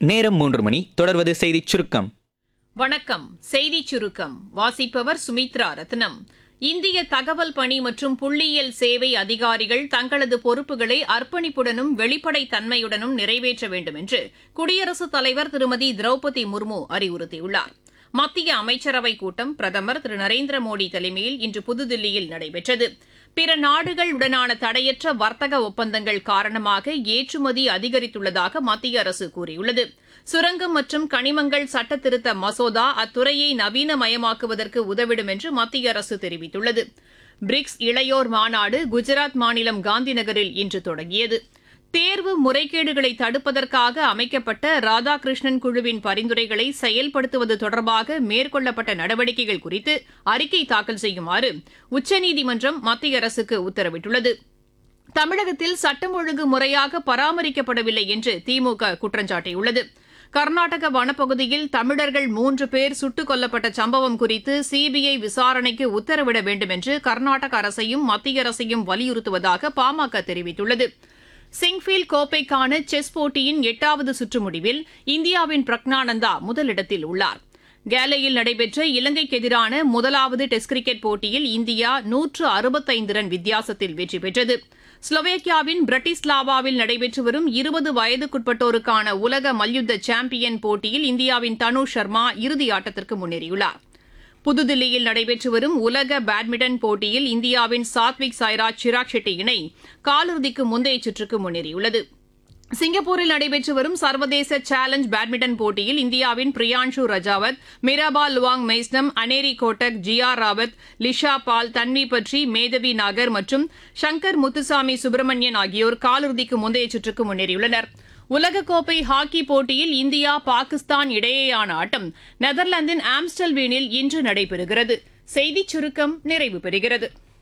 நேரம் மூன்று மணி தொடர்வது செய்திச் சுருக்கம் வணக்கம் செய்தி சுருக்கம் வாசிப்பவர் சுமித்ரா ரத்னம் இந்திய தகவல் பணி மற்றும் புள்ளியியல் சேவை அதிகாரிகள் தங்களது பொறுப்புகளை அர்ப்பணிப்புடனும் வெளிப்படைத் தன்மையுடனும் நிறைவேற்ற வேண்டும் என்று குடியரசுத் தலைவர் திருமதி திரௌபதி முர்மு அறிவுறுத்தியுள்ளார் மத்திய அமைச்சரவைக் கூட்டம் பிரதமர் திரு நரேந்திர மோடி தலைமையில் இன்று புதுதில்லியில் நடைபெற்றது பிற நாடுகளுடனான தடையற்ற வர்த்தக ஒப்பந்தங்கள் காரணமாக ஏற்றுமதி அதிகரித்துள்ளதாக மத்திய அரசு கூறியுள்ளது சுரங்கம் மற்றும் கனிமங்கள் சட்ட திருத்த மசோதா அத்துறையை நவீனமயமாக்குவதற்கு உதவிடும் என்று மத்திய அரசு தெரிவித்துள்ளது பிரிக்ஸ் இளையோர் மாநாடு குஜராத் மாநிலம் காந்திநகரில் இன்று தொடங்கியது தேர்வு முறைகேடுகளை தடுப்பதற்காக அமைக்கப்பட்ட ராதாகிருஷ்ணன் குழுவின் பரிந்துரைகளை செயல்படுத்துவது தொடர்பாக மேற்கொள்ளப்பட்ட நடவடிக்கைகள் குறித்து அறிக்கை தாக்கல் செய்யுமாறு உச்சநீதிமன்றம் மத்திய அரசுக்கு உத்தரவிட்டுள்ளது தமிழகத்தில் சட்டம் ஒழுங்கு முறையாக பராமரிக்கப்படவில்லை என்று திமுக குற்றம் சாட்டியுள்ளது கர்நாடக வனப்பகுதியில் தமிழர்கள் மூன்று பேர் சுட்டுக் கொல்லப்பட்ட சம்பவம் குறித்து சிபிஐ விசாரணைக்கு உத்தரவிட வேண்டும் என்று கர்நாடக அரசையும் மத்திய அரசையும் வலியுறுத்துவதாக பாமக தெரிவித்துள்ளது சிங்ஃபீல்ட் கோப்பைக்கான செஸ் போட்டியின் எட்டாவது சுற்று முடிவில் இந்தியாவின் பிரக்னானந்தா முதலிடத்தில் உள்ளார் கேலையில் நடைபெற்ற இலங்கைக்கு எதிரான முதலாவது டெஸ்ட் கிரிக்கெட் போட்டியில் இந்தியா நூற்று அறுபத்தைந்து ரன் வித்தியாசத்தில் வெற்றி பெற்றது ஸ்லோவேக்கியாவின் பிரட்டிஸ்லாவாவில் நடைபெற்று வரும் இருபது வயதுக்குட்பட்டோருக்கான உலக மல்யுத்த சாம்பியன் போட்டியில் இந்தியாவின் தனு சர்மா இறுதி ஆட்டத்திற்கு முன்னேறியுள்ளார் புதுதில்லியில் நடைபெற்று வரும் உலக பேட்மிண்டன் போட்டியில் இந்தியாவின் சாத்விக் சாய்ராஜ் சிராக் ஷெட்டி இணை காலிறுதிக்கு முந்தைய சுற்றுக்கு முன்னேறியுள்ளது சிங்கப்பூரில் நடைபெற்று வரும் சர்வதேச சேலஞ்ச் பேட்மிண்டன் போட்டியில் இந்தியாவின் பிரியான்ஷு ரஜாவத் மிராபா லுவாங் மெய்ஸ்னம் அனேரி கோட்டக் ஜியா ராவத் லிஷா பால் தன்வி பட்ரி மேதவி நாகர் மற்றும் சங்கர் முத்துசாமி சுப்பிரமணியன் ஆகியோர் காலிறுதிக்கு முந்தைய சுற்றுக்கு முன்னேறியுள்ளனர் உலகக்கோப்பை ஹாக்கி போட்டியில் இந்தியா பாகிஸ்தான் இடையேயான ஆட்டம் நெதர்லாந்தின் ஆம்ஸ்டல்வீனில் இன்று நடைபெறுகிறது செய்திச் சுருக்கம் நிறைவு பெறுகிறது